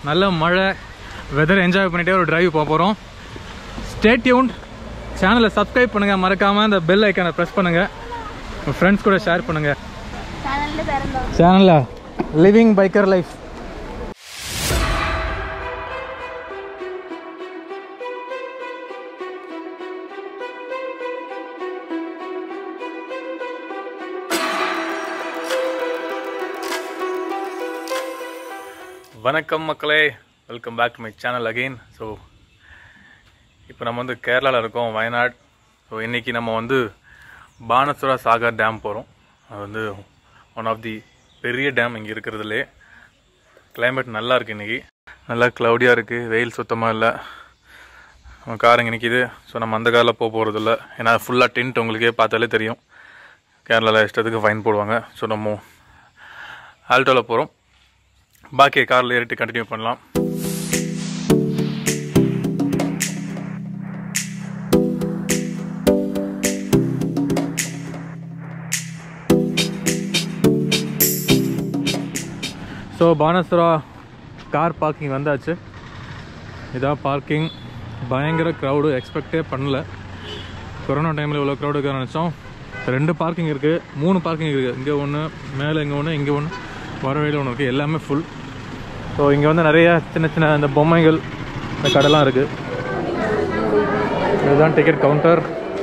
நல்ல மழை weather enjoy பண்ணிட்டே ஒரு டிரைவ் போக போகிறோம் ஸ்டே டியூன்ட் சேனலை சப்ஸ்கிரைப் பண்ணுங்கள் மறக்காமல் அந்த பெல் ஐக்கானை ப்ரெஸ் பண்ணுங்கள் உங்கள் ஃப்ரெண்ட்ஸ் கூட ஷேர் பண்ணுங்கள் ചാനലിന്റെ പേരെന്താ சேனலில் லிவிங் பைக்கர் லைஃப் வணக்கம் மக்களே welcome back to my channel again so இப்போ நம்ம வந்து கேரளாவில் இருக்கோம் வயநாடு ஸோ இன்றைக்கி நம்ம வந்து பானசுரா சாகர் டேம் போகிறோம் அது வந்து ஒன் ஆஃப் தி பெரிய டேம் இங்கே இருக்கிறதுலே கிளைமேட் நல்லா இருக்குது இன்றைக்கி நல்லா க்ளவுடியாக இருக்குது வெயில் சுத்தமாக இல்லை நம்ம கார் இங்கே நிற்கிது ஸோ நம்ம அந்த காரில் போக போகிறது இல்லை ஏன்னா ஃபுல்லாக டென்ட் உங்களுக்கே பார்த்தாலே தெரியும் கேரளாவில் இஷ்டத்துக்கு ஃபைன் போடுவாங்க ஸோ நம்ம ஆல்டோவில் போகிறோம் பாக்கிய காரில் ஏறிட்டு கண்டினியூ பண்ணலாம் ஸோ பானசுரா கார் பார்க்கிங் வந்தாச்சு இதான் பார்க்கிங் பயங்கர க்ரௌடு எக்ஸ்பெக்டே பண்ணல கொரோனா டைமில் இவ்வளோ க்ரௌடு இருக்க நினச்சோம் ரெண்டு பார்க்கிங் இருக்குது மூணு பார்க்கிங் இருக்குது இங்கே ஒன்று மேலே இங்கே ஒன்று இங்கே ஒன்று வர வழியில் ஒன்று இருக்குது எல்லாமே ஃபுல் ஸோ இங்கே வந்து நிறைய சின்ன சின்ன இந்த பொம்மைகள் இந்த கடைலாம் இருக்குது இதுதான் டிக்கெட் கவுண்டர்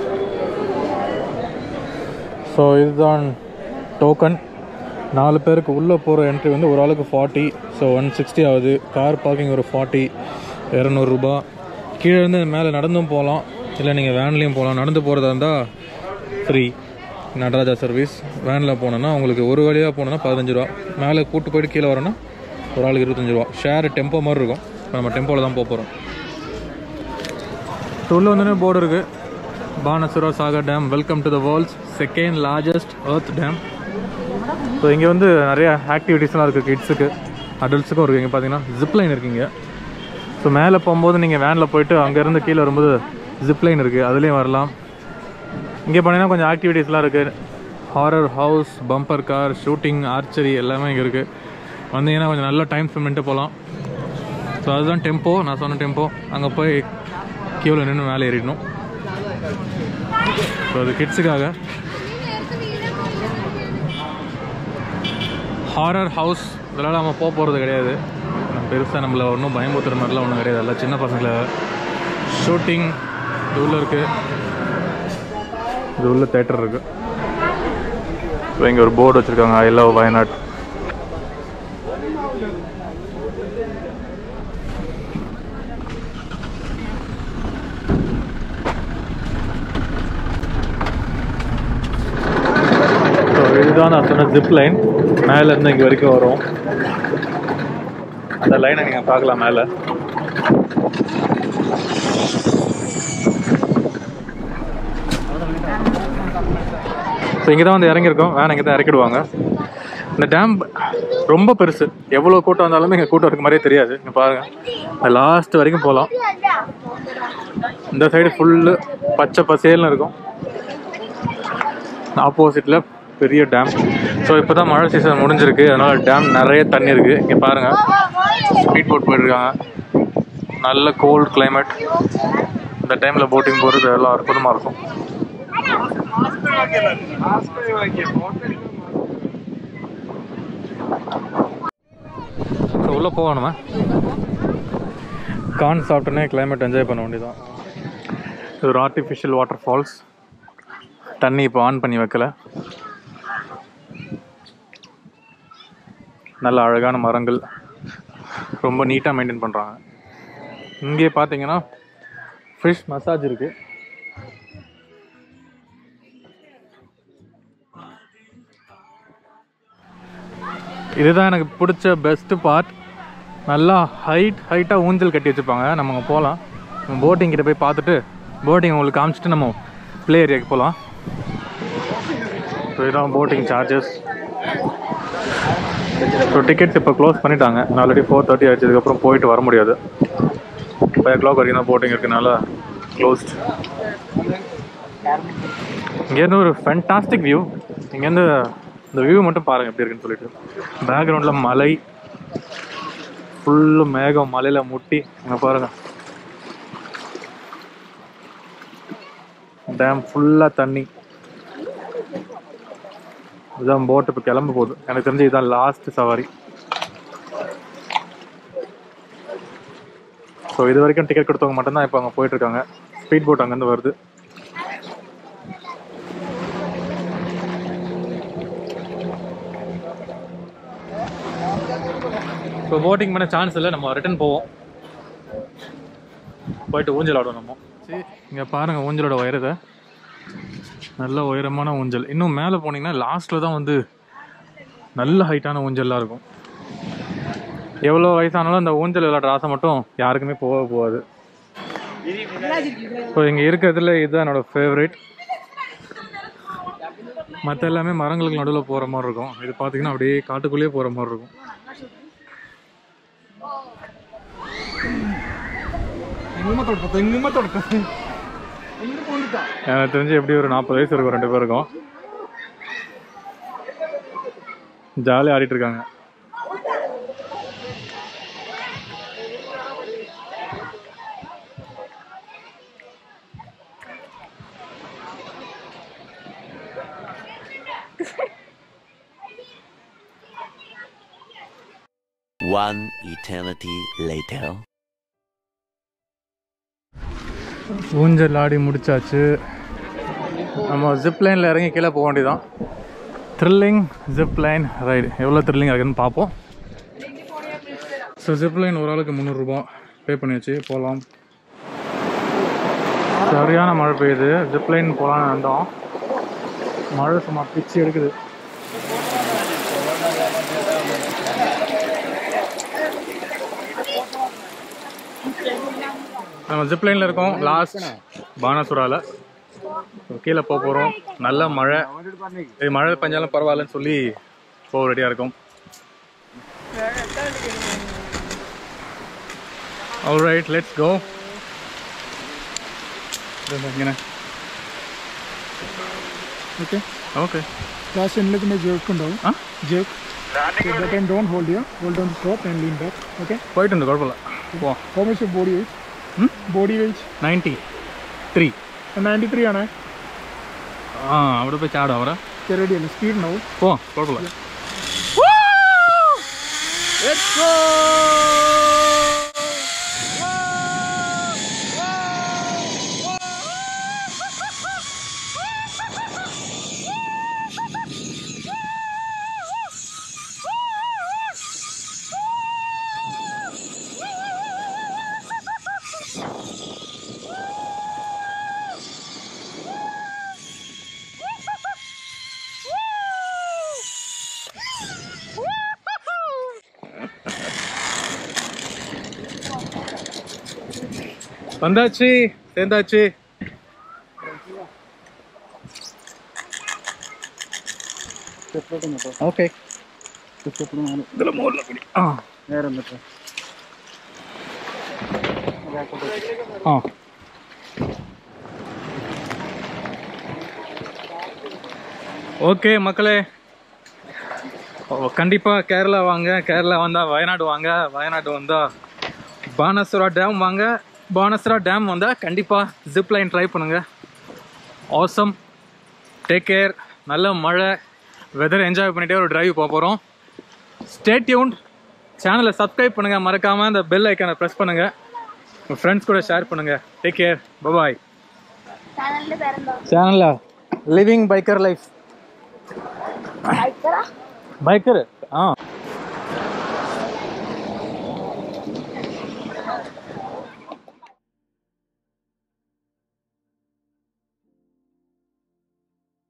ஸோ இதுதான் டோக்கன் நாலு பேருக்கு உள்ளே போகிற என்ட்ரி வந்து ஒரு ஆளுக்கு ஃபார்ட்டி ஸோ ஒன் சிக்ஸ்டி ஆகுது கார் பார்க்கிங் ஒரு ஃபார்ட்டி இரநூறுபா கீழே இருந்து மேலே நடந்தும் போகலாம் இல்லை நீங்கள் வேன்லேயும் போகலாம் நடந்து போகிறதா இருந்தால் ஃப்ரீ நடராஜா சர்வீஸ் வேனில் போனோன்னா உங்களுக்கு ஒரு வழியாக போனோன்னா பதினஞ்சு ரூபா மேலே கூட்டு போயிட்டு கீழே வரேன்னா ஒரு ஆளுக்கு இருபத்தஞ்சு ரூபா ஷேர் டெம்போ மாதிரி இருக்கும் இப்போ நம்ம டெம்போவில் தான் போக போகிறோம் ஸோ உள்ளே வந்தோடனே போர்டு இருக்குது Banasura Sagar dam welcome to the world's second largest earth dam so இங்கே வந்து நிறைய ஆக்டிவிட்டீஸ்லாம் இருக்குது கிட்ஸுக்கு அடல்ட்ஸுக்கும் இருக்குது இங்கே பார்த்தீங்கன்னா ஜிப்லைன் இருக்குங்க ஸோ மேலே போகும்போது நீங்கள் வேனில் போயிட்டு அங்கேருந்து கீழே வரும்போது ஜிப்லைன் இருக்குது அதுலேயும் வரலாம் இங்கே பார்த்தீங்கன்னா கொஞ்சம் ஆக்டிவிட்டீஸ்லாம் இருக்குது horror house bumper car shooting archery எல்லாமே இங்கே இருக்குது வந்தீங்கன்னா கொஞ்சம் நல்ல டைம் ஸ்பெண்ட் பண்ணிட்டு போகலாம் ஸோ அதுதான் டெம்போ நான் சொன்ன டெம்போ அங்கே போய் கியூவில் நின்று மேலே ஏறிடணும் ஸோ அது கிட்ஸுக்காக ஹாரர் ஹவுஸ் இதெல்லாம் நம்ம போக போகிறது கிடையாது நம்ம பெருசாக நம்மளை ஒன்றும் பயமுறுத்துற மாதிரிலாம் ஒன்றும் கிடையாது எல்லாம் சின்ன பசங்களை ஷூட்டிங் இது உள்ள இருக்குது இது உள்ள தேட்டர் இருக்குது ஸோ இங்கே ஒரு போர்டு வச்சுருக்காங்க ஐ லவ் வயநாட் ஸோ இதுதான் நான் சொன்ன ஜிப் லைன் மேலேருந்து இங்கே வரைக்கும் வரும் அந்த லைனை நீங்கள் பார்க்கலாம் மேலே ஸோ இங்கே தான் வந்து இறங்கியிருக்கோம் வேன் இங்கே தான் இறக்கிடுவாங்க இந்த டேம் ரொம்ப பெருசு எவ்வளோ கூட்டம் வந்தாலுமே இங்கே கூட்டம் இருக்க மாதிரியே தெரியாது இங்கே பாருங்கள் லாஸ்ட் வரைக்கும் போகலாம் இந்த சைடு ஃபுல்லு பச்சை பசேல்னு இருக்கும் ஆப்போசிட்டில் பெரிய டேம் ஸோ இப்போ தான் மழை சீசன் முடிஞ்சிருக்கு அதனால் டேம் நிறைய தண்ணி இருக்குது இங்கே பாருங்கள் ஸ்பீட் போட் போயிட்டுருக்காங்க நல்ல கோல்ட் climate இந்த டைமில் போட்டிங் போகிறது எல்லாம் அற்புதமாக இருக்கும் ஸோ உள்ளே போவோம் நம்ம கார்ன் சாப்பிட்டோன்னே climate என்ஜாய் பண்ண வேண்டியதான் இது ஒரு ஆர்டிஃபிஷியல் வாட்டர் ஃபால்ஸ் தண்ணி இப்போ ஆன் பண்ணி வைக்கல நல்ல அழகான மரங்கள் ரொம்ப நீட்டாக மெயின்டைன் பண்ணுறாங்க இங்கே பார்த்தீங்கன்னா ஃபிஷ் மசாஜ் இருக்குது இதுதான் எனக்கு பிடிச்ச பெஸ்ட்டு பார்ட் நல்லா ஹைட் ஹைட்டாக ஊஞ்சல் கட்டி வச்சுருப்பாங்க நம்ம அங்கே போகலாம் போட்டிங் கிட்ட போய் பார்த்துட்டு போட்டிங் உங்களுக்கு காமிச்சிட்டு நம்ம ப்ளே ஏரியாவுக்கு போகலாம் ஸோ இதுதான் போட்டிங் சார்ஜஸ் ஸோ டிக்கெட் இப்போ க்ளோஸ் பண்ணிட்டாங்க ஆல்ரெடி ஃபோர் தேர்ட்டி ஆச்சு இதுக்கப்புறம் போயிட்டு வர முடியாது ஃபைவ் ஓ கிளாக் வரைக்கும் தான் போட்டிங் இருக்கனால க்ளோஸ்ட் இங்கேருந்து ஒரு ஃபென்டாஸ்டிக் வியூ இங்கேருந்து இந்த வியூ மட்டும் பாருங்கள் எப்படி இருக்குன்னு சொல்லிட்டு பேக்ரவுண்டில் மலை ஃபுல்லு மேகம் மலையில முட்டி அங்க பாருங்க டேம் ஃபுல்லா தண்ணி இதுதான் போட் இப்போ கிளம்ப போகுது எனக்கு தெரிஞ்சு இதுதான் லாஸ்ட் சவாரி ஸோ இது வரைக்கும் டிக்கெட் கொடுத்தவங்க மட்டும்தான் இப்போ அங்கே போயிட்டு இருக்காங்க ஸ்பீட் போட் அங்கேருந்து வருது ஸோ போட்டிங் பண்ண சான்ஸ் இல்லை நம்ம ரிட்டர்ன் போவோம் போயிட்டு ஊஞ்சல் ஆடுவோம் நம்ம சரி இங்கே பாருங்கள் ஊஞ்சலோட உயரத்தை நல்ல உயரமான ஊஞ்சல் இன்னும் மேலே போனீங்கன்னா லாஸ்ட்டில் தான் வந்து நல்ல ஹைட்டான ஊஞ்சல்லாம் இருக்கும் எவ்வளோ வயசானாலும் அந்த ஊஞ்சல் விளையாடுற ஆசை மட்டும் யாருக்குமே போக போகாது ஸோ இங்கே இருக்கிறதுல இதுதான் என்னோட ஃபேவரேட் மற்ற எல்லாமே மரங்களுக்கு நடுவில் போகிற மாதிரி இருக்கும் இது பார்த்தீங்கன்னா அப்படியே காட்டுக்குள்ளேயே போகிற மாதிரி இருக்கும் எங்கேயுமே தொடுப்போம் எங்கேயுமே தொடுப்போம் எங்கே போந்துட்டா எனக்கு தெரிஞ்சு எப்படி ஒரு நாற்பது வயசு இருக்கும் ரெண்டு பேருக்கும் ஜாலியாக ஆடிட்டு இருக்காங்க One eternity later. ஊஞ்சல் ஆடி முடிச்சாச்சு நம்ம ஜிப் லைனில் இறங்கி கீழே போக வேண்டியதான் த்ரில்லிங் ஜிப் லைன் ரைடு எவ்வளோ த்ரில்லிங் இருக்குன்னு பார்ப்போம் ஸோ ஜிப் லைன் ஒரு ஆளுக்கு முந்நூறுரூபா பே பண்ணியாச்சு போகலாம் சரியான மழை பெய்யுது ஜிப் லைன் போகலான்னு வந்தோம் மழை சும்மா பிச்சு எடுக்குது நம்ம ஜிப் லைனில் இருக்கோம் லாஸ்ட் பானசுரால So, கீழே போக போகிறோம் நல்ல மழை இது மழை பெஞ்சாலும் பரவாயில்லன்னு சொல்லி போக ரெடியாக இருக்கும் all right let's go okay okay last ఎండ్లోకి మీరు జోకుంటావు ఆ? Joke that time don't hold you hold on stop and lean back okay போயிட்டு வந்து குழப்பமில்ல போ how much body weight Hmm? Body weight ninety three ninety three అనే ஆ அப்படி போய் சாடும் அவரை రెడీ అండి స్పీడ్ నవ్వు போ குழப்பமில்ல வந்தாச்சு சேர்ந்தாச்சு ஓகே இதில் மோரில் குடி ஆ നേരെ എന്നിട്ട് ஆ ஓகே மக்களே கண்டிப்பாக கேரளா வாங்க கேரளா வந்தால் வயநாடு வாங்க வயநாடு வந்தால் பானசுரா டேம் வாங்க பானசுரா டேம் வந்தால் கண்டிப்பாக ஜிப் லைன் ட்ரை பண்ணுங்கள் ஆசம் டேக் கேர் நல்ல மழை வெதர் என்ஜாய் பண்ணிகிட்டே ஒரு டிரைவ் போக போகிறோம் ஸ்டேட்யூன் சேனலை சப்ஸ்கிரைப் பண்ணுங்கள் மறக்காமல் அந்த பெல் ஐக்கானை ப்ரெஸ் பண்ணுங்கள் உங்கள் ஃப்ரெண்ட்ஸ் கூட ஷேர் பண்ணுங்கள் டேக் கேர் பபாய் ചാനലിന്റെ പേരെന്തോ சேனலில் லிவிங் பைக்கர் லைஃப் അയക്കടാ பைக்கர் ஆ